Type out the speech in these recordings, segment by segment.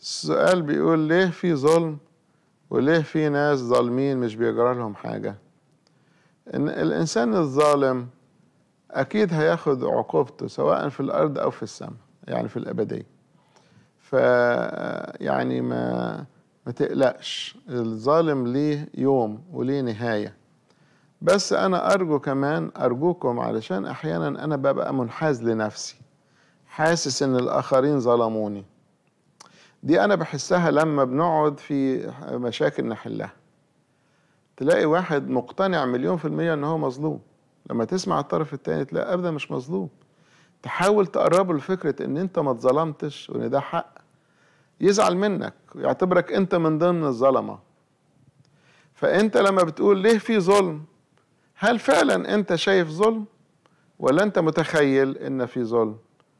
السؤال بيقول ليه في ظلم وليه في ناس ظالمين مش بيجرى لهم حاجة إن الإنسان الظالم أكيد هياخد عقوبته سواء في الأرض أو في السماء يعني في الأبدية ف يعني ما ما تقلقش الظالم ليه يوم وليه نهاية بس أنا أرجو كمان أرجوكم علشان أحيانا أنا ببقى منحاز لنفسي حاسس إن الآخرين ظلموني دي أنا بحسها لما بنقعد في مشاكل نحلها تلاقي واحد مقتنع مليون في المية إن هو مظلوم لما تسمع الطرف التاني تلاقي أبدا مش مظلوم تحاول تقربه لفكرة إن أنت ما اتظلمتش وإن ده حق يزعل منك ويعتبرك أنت من ضمن الظلمة فأنت لما بتقول ليه في ظلم هل فعلا أنت شايف ظلم ولا أنت متخيل إن في ظلم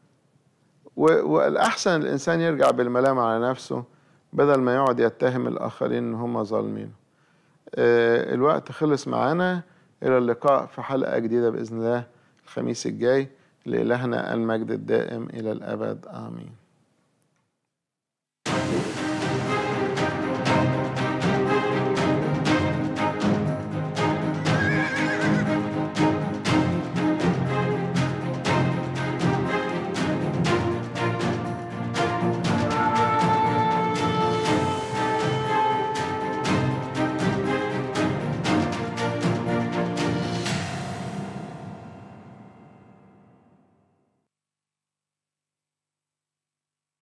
والأحسن الإنسان يرجع بالملام على نفسه بدل ما يقعد يتهم الآخرين إن هم ظالمين الوقت خلص معانا إلى اللقاء في حلقة جديدة بإذن الله الخميس الجاي لإلهنا المجد الدائم إلى الأبد آمين